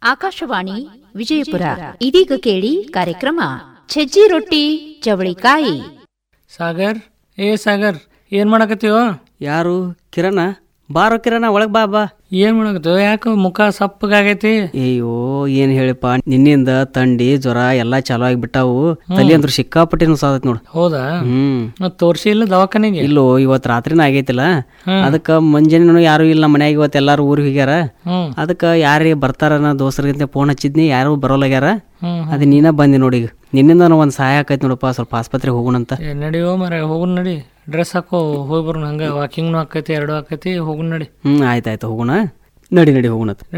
ಆಕಾಶವಾಣಿ ವಿಜಯಪುರ ಇದೀಗ ಕೇಳಿ ಕಾರ್ಯಕ್ರಮ ಸಜ್ಜಿ ರೊಟ್ಟಿ ಚವಳಿಕಾಯಿ ಸಾಗರ್ ಏ ಸಾಗರ್ ಏನ್ ಮಾಡಕತ್ತೀವೋ ಯಾರು ಕಿರಣ ಬಾರೋ ಕಿರಣ ಒಳಗ್ ಬಾ ಬಾ ಏನ್ ಮಾಡಕತ್ತೀವ ಯಾಕ ಮುಖ ಸಪ್ಪಗಾಗೈತಿ ಅಯ್ಯೋ ಏನ್ ಹೇಳಿಪ್ಪ ನಿನ್ನಿಂದ ತಂಡಿ ಜ್ವರ ಎಲ್ಲಾ ಚಾಲು ಆಗಿಬಿಟ್ಟಾವು ತಲಿ ಅಂದ್ರ ಸಿಕ್ಕಾಪಟ್ಟಿ ನುಸಾದತ್ ನೋಡು ಹೌದಾ ಹ್ಮ್ ಮತ್ ತೋರ್ಸಿ ಇಲ್ಲ ದವಾಖಾನೆಗೆ ಇಲ್ಲೋ ಇವತ್ ರಾತ್ರಿನ ಆಗೈತಿಲ್ಲ ಅದಕ್ಕ ಮುಂಜಾನೆ ಯಾರು ಇಲ್ಲ ನಮ್ಮ ಮನ್ಯಾಗ ಇವತ್ತು ಎಲ್ಲಾರು ಊರಿಗೆ ಹೋಗ್ಯಾರ ಹ್ಮ್ ಅದಕ್ಕ ಯಾರೇ ಬರ್ತಾರನ ದೋಸ್ತರಿಗಿಂತ ಫೋನ್ ಹಚ್ಚಿದ್ನಿ ಯಾರು ಬರೋಲಾಗ್ಯಾರ ಹ್ಮ್ ಅದ ನೀನ ಬಂದಿ ನೋಡಿ ಈಗ ನಿನ್ನಿಂದ ನನಗ್ ಒಂದ್ ಸಹಾಯ ಆಕೈತಿ ನೋಡಪ್ಪ ಸ್ವಲ್ಪ ಆಸ್ಪತ್ರೆಗೆ ಹೋಗೋಣಂತ ಏ, ನಡಿಯೋ ಮರ ಹೋಗುನ್ ನಡಿ ಡ್ರೆಸ್ ಹಾಕೋ ಹೋಗಿ ಬರೋಣ ಹಂಗ ವಾಕಿಂಗ್ನು ಆಕೈತಿ ಎರಡು ಆಕೈತಿ ಹೋಗುನ್ ನಡಿ ಹ್ಮ್ ಆಯ್ತಾಯ್ತು ಹೋಗೋಣ ನಡಿ ನಡಿ ಹೋಗೋಣ